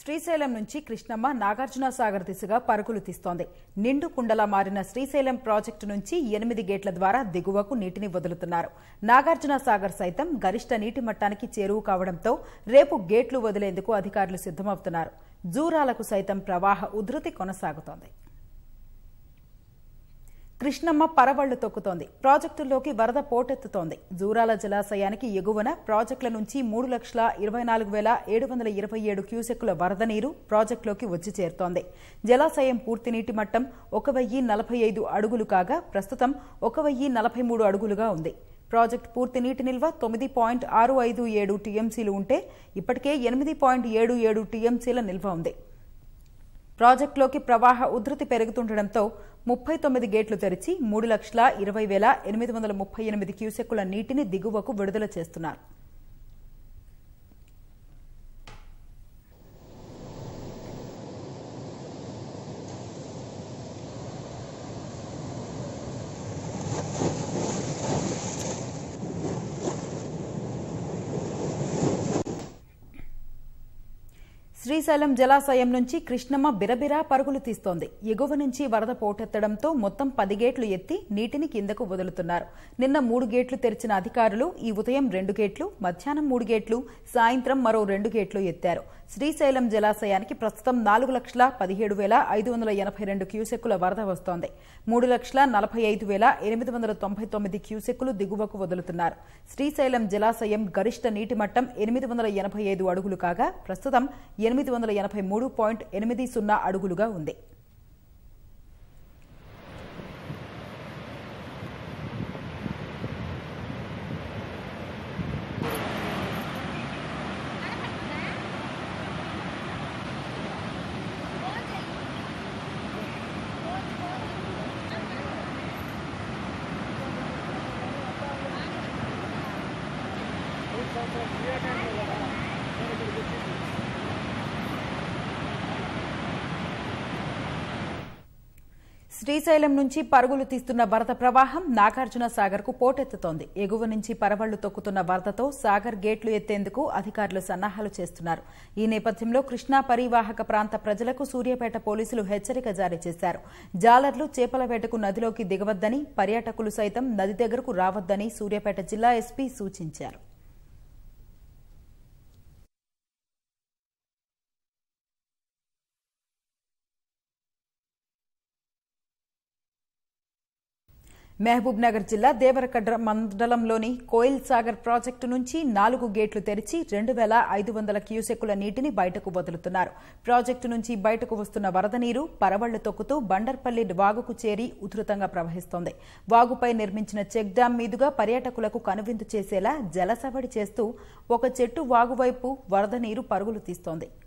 శ్రీశైలం నుంచి కృష్ణమ్మ నాగార్జున సాగర్ దిశగా పరుగులు తీస్తోంది నిండు కుండలా మారిన శ్రీశైలం ప్రాజెక్టు నుంచి ఎనిమిది గేట్ల ద్వారా దిగువకు నీటిని వదులుతున్నారు నాగార్జున సాగర్ సైతం గరిష్ట నీటి మట్టానికి చేరువు కావడంతో రేపు గేట్లు వదిలేందుకు అధికారులు సిద్దమవుతున్నారు జూరాలకు సైతం ప్రవాహ ఉధృతి కొనసాగుతోంది కృష్ణమ్మ పరవళ్లు తొక్కుతోంది ప్రాజెక్టుల్లోకి వరద పోటెత్తుతోంది జూరాల జలాశయానికి ఎగువన ప్రాజెక్టుల నుంచి మూడు లక్షల ఇరవై నాలుగు వేల ఏడు వందల ఇరవై ఏడు క్యూసెక్కుల వరద నీరు ప్రాజెక్టులోకి వచ్చి చేరుతోంది జలాశయం పూర్తి నీటి మట్టం ఒక వెయ్యి నలభై ఐదు అడుగులు కాగా ప్రస్తుతం ఒక వెయ్యి నలభై మూడు అడుగులుగా ఉంది ప్రాజెక్టు పూర్తి నీటి నిల్వ తొమ్మిది పాయింట్ ఆరు ఐదు ఏడు టీఎంసీలు ఉంటే ఇప్పటికే ఎనిమిది పాయింట్ ఏడు ఏడు టీఎంసీల నిల్వ ఉంది ప్రాజెక్టులోకి ప్రవాహ ఉధృతి పెరుగుతుండటంతో ముప్పై తొమ్మిది గేట్లు తెరిచి మూడు లక్షల ఇరవై వేల ఎనిమిది వందల ముప్పై ఎనిమిది క్యూసెక్కుల నీటిని దిగువకు విడుదల చేస్తున్నారు శ్రీశైలం జలాశయం నుంచి కృష్ణమ్మ బిరబిరా పరుగులు తీస్తోంది ఎగువ నుంచి వరద పోటెత్తడంతో మొత్తం పది గేట్లు ఎత్తి నీటిని కిందకు వదులుతున్నారు నిన్న మూడు గేట్లు తెరిచిన అధికారులు ఈ ఉదయం రెండు గేట్లు మధ్యాహ్నం మూడు గేట్లు సాయంత్రం మరో రెండు గేట్లు ఎత్తారు శ్రీశైలం జలాశయానికి ప్రస్తుతం నాలుగు లక్షల పదిహేడు వేల ఐదు వందల ఎనభై రెండు క్యూసెక్కుల వరద వస్తోంది మూడు లక్షల నలభై ఐదు వేల ఎనిమిది వందల తొంభై తొమ్మిది క్యూసెక్కులు దిగువకు వదులుతున్నారు శ్రీశైలం జలాశయం గరిష్ట నీటి మట్టం ఎనిమిది వందల ఎనభై ఐదు అడుగులు కాగా ప్రస్తుతం ఎనిమిది వందల ఎనభై మూడు పాయింట్ ఎనిమిది సున్నా అడుగులుగా ఉంది శ్రీశైలం నుంచి పరుగులు తీస్తున్న వరద ప్రవాహం నాగార్జున సాగర్ కు పోటెత్తుతోంది ఎగువ నుంచి పరవళ్లు తొక్కుతున్న వరదతో సాగర్ గేట్లు ఎత్తేందుకు అధికారులు సన్నాహాలు చేస్తున్నారు ఈ నేపథ్యంలో కృష్ణా పరివాహక ప్రాంత ప్రజలకు సూర్యాపేట పోలీసులు హెచ్చరిక జారీ చేశారు జాలర్లు చేపల వేటకు నదిలోకి దిగవద్దని పర్యాటకులు సైతం నది దగ్గరకు రావద్దని సూర్యాపేట జిల్లా ఎస్పీ సూచించారు మహబూబ్ నగర్ జిల్లా దేవరకడ్ర మండలంలోని కోయిల్ సాగర్ ప్రాజెక్టు నుంచి నాలుగు గేట్లు తెరిచి రెండు వేల ఐదు వందల క్యూసెక్కుల నీటిని బయటకు వదులుతున్నారు ప్రాజెక్టు నుంచి బయటకు వస్తున్న వరద నీరు పరవళ్లు తొక్కుతూ బండర్పల్లి వాగుకు చేరి ఉధృతంగా ప్రవహిస్తోంది వాగుపై నిర్మించిన చెక్ డ్యాం మీదుగా పర్యాటకులకు కనువిందు చేసేలా జలసవడి చేస్తూ ఒక చెట్టు వాగువైపు వరద నీరు పరుగులు తీస్తోంది